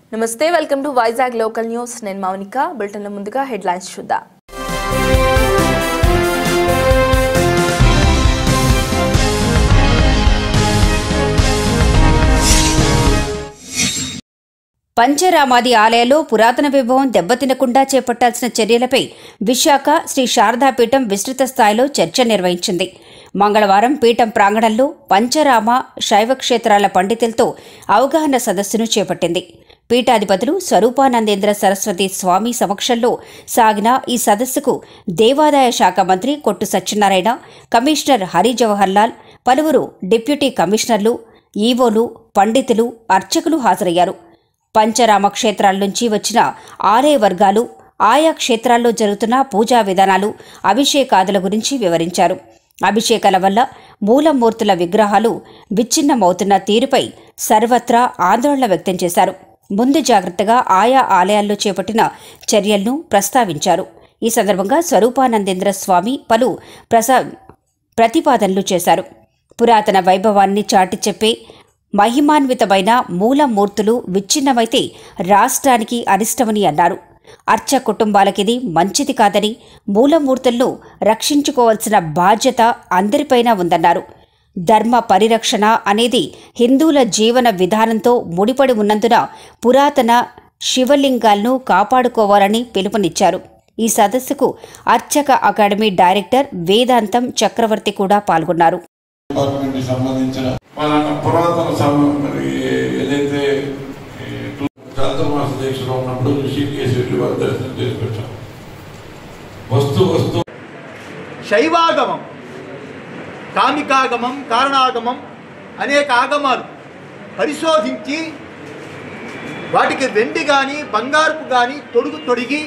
నమస్తే welcome to Vizag local news నేను మౌనిక బులెటిన్ల ముందుగా హెడ్లైన్స్ చూద్దాం పంచరామాది ఆలయాల్లో పురాతన వైభవం దెబ్బతినకుండా చేపట్టాల్సిన చర్యలపై విశాఖ శ్రీ శారదాపీఠం విస్తృత స్థాయిలో చర్చ నిర్వహించింది మంగళవారం పీఠం ప్రాంగణంలో పంచరామ శైవ క్షేత్రాల పండితులతో అవగాహన సదస్సును చేపట్టింది పీఠాధిపతులు స్వరూపానందేంద్ర సరస్వతి స్వామి సమక్షంలో సాగిన ఈ సదస్సుకు దేవాదాయ శాఖ మంత్రి కొట్టు సత్యనారాయణ కమిషనర్ హరి జవహర్ లాల్ పలువురు డిప్యూటీ కమిషనర్లు ఈవోలు పండితులు అర్చకులు హాజరయ్యారు పంచరామ క్షేత్రాల నుంచి వచ్చిన ఆలయ వర్గాలు ఆయా క్షేత్రాల్లో జరుగుతున్న పూజా విధానాలు అభిషేకాదుల గురించి వివరించారు అభిషేకాల వల్ల మూలమూర్తుల విగ్రహాలు విచ్ఛిన్నమవుతున్న తీరుపై సర్వత్రా ఆందోళన వ్యక్తం చేశారు ముందు జాగ్రత్తగా ఆయా ఆలయాల్లో చేపట్టిన చర్యలను ప్రస్తావించారు ఈ సందర్భంగా స్వరూపానందేంద్ర స్వామి పలు ప్రసా ప్రతిపాదనలు చేశారు పురాతన వైభవాన్ని చాటి చెప్పే మహిమాన్వితమైన మూలమూర్తులు విచ్ఛిన్నమైతే రాష్ట్రానికి అరిష్టమని అన్నారు అర్చ కుటుంబాలకిది మంచిది కాదని మూలమూర్తులను రక్షించుకోవాల్సిన బాధ్యత అందరిపైన ఉందన్నారు ధర్మ పరిరక్షణ అనేది హిందువుల జీవన విధానంతో ముడిపడి ఉన్నందున పురాతన శివలింగాలను కాపాడుకోవాలని పిలుపునిచ్చారు ఈ సదస్సుకు అర్చక అకాడమీ డైరెక్టర్ వేదాంతం చక్రవర్తి కూడా పాల్గొన్నారు డిపార్ట్మెంట్ కి సంబంధించిన మన పురాతన సమ- మరి ఏదైతే ఈ చాతుర్మాస దీక్షలో ఉన్నప్పుడు ఋషికేశ్ వెళ్ళి వారి దర్శనం చేసి పెట్టాం వస్తు వస్తు శైవాగమం కామికాగమం కారణాగమం అనేక ఆగమాలు పరిశోధించి వాటికి వెండి కానీ బంగారుపు కానీ తొడుగు తొడిగి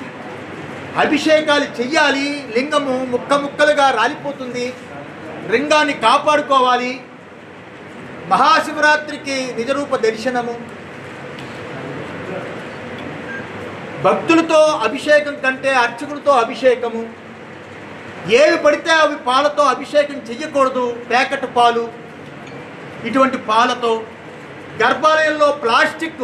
అభిషేకాలు చెయ్యాలి లింగము ముక్క ముక్కలుగా రాలిపోతుంది లింగాన్ని కాపాడుకోవాలి మహాశివరాత్రికి నిజరూప దర్శనము భక్తులతో అభిషేకం కంటే అర్చకులతో అభిషేకము ఏవి పడితే అవి పాలతో అభిషేకం చెయ్యకూడదు ప్యాకెట్ పాలు ఇటువంటి పాలతో గర్భాలయంలో ప్లాస్టిక్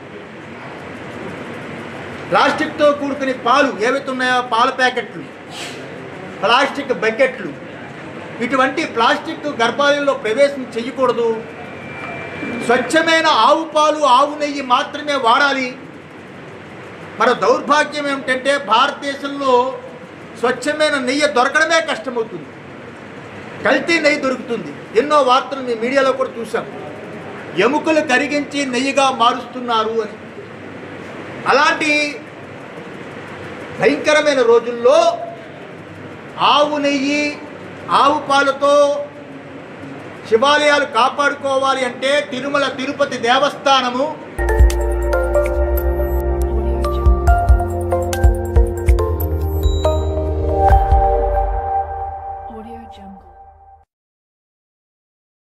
ప్లాస్టిక్తో కూడుకునే పాలు ఏవైతే ఉన్నాయో పాల ప్యాకెట్లు ప్లాస్టిక్ బకెట్లు ఇటువంటి ప్లాస్టిక్ గర్భాలయంలో ప్రవేశం చెయ్యకూడదు స్వచ్ఛమైన ఆవు పాలు ఆవు నెయ్యి మాత్రమే వాడాలి మన దౌర్భాగ్యం ఏమిటంటే భారతదేశంలో స్వచ్ఛమైన నెయ్యి దొరకడమే కష్టమవుతుంది కల్తీ నెయ్యి దొరుకుతుంది ఎన్నో వార్తలు మీ మీడియాలో కూడా చూసాం ఎముకలు కరిగించి నెయ్యిగా మారుస్తున్నారు అని అలాంటి భయంకరమైన రోజుల్లో ఆవు నెయ్యి ఆవు పాలతో శివాలయాలు కాపాడుకోవాలి అంటే తిరుమల తిరుపతి దేవస్థానము